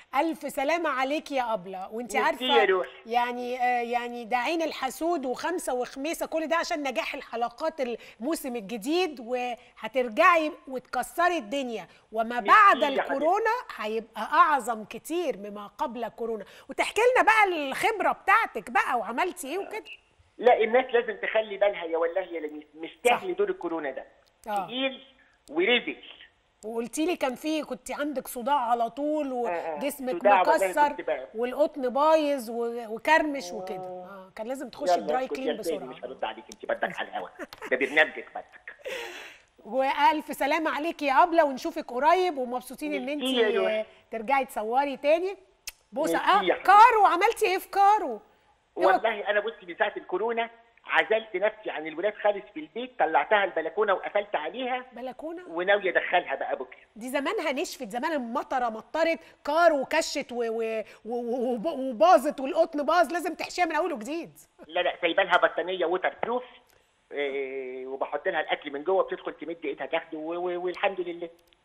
الف سلامه عليك يا ابله وانت ميرسي عارفه يا روحي. يعني آه يعني ده عين الحسود وخمسه وخميسه كل ده عشان نجاح الحلقات الموسم الجديد وهترجعي وتكسري الدنيا وما ميرسي بعد يا حبيبتي. الكورونا هيبقى اعظم كتير مما قبل كورونا وتحكي لنا بقى الخبره بتاعتك بقى وعملتي ايه وكده لا الناس لازم تخلي بالها يا والله يا لميس مستاهل دور الكورونا ده آه. تقيل ورزق وقلتي لي كان في كنت عندك صداع على طول آه، وجسمك صداع والله مكسر كنت بقى. والقطن بايظ و- وكرمش وكده اه كان لازم تخشي يلا الدراي اسكت يا كلين لساني، بسرعه مش هرد عليك انت بدك على الهوا ده برنامجك بدك والف سلامه عليكي يا ابله ونشوفك قريب ومبسوطين ان انت ميرسي يا روحي. ترجعي تصوري تاني بوسه ميرسي يا اه حبيبتي. كارو عملتي ايه في كارو والله انا بصي من ساعه الكورونا عزلت نفسي عن الولاد خالص في البيت طلعتها البلكونه وقفلت عليها بلكونه وناويه ادخلها بقى بكره دي زمانها نشفت زمان المطره مطرت كارو وكشت و- و- و- وب- وباظت والقطن باظ لازم تحشيها من اول وجديد لا لا سايبه لها بطانيه ووتر بروف إيه وبحط لها الاكل من جوه بتدخل تمد ايدها تاخده و- و- والحمد لله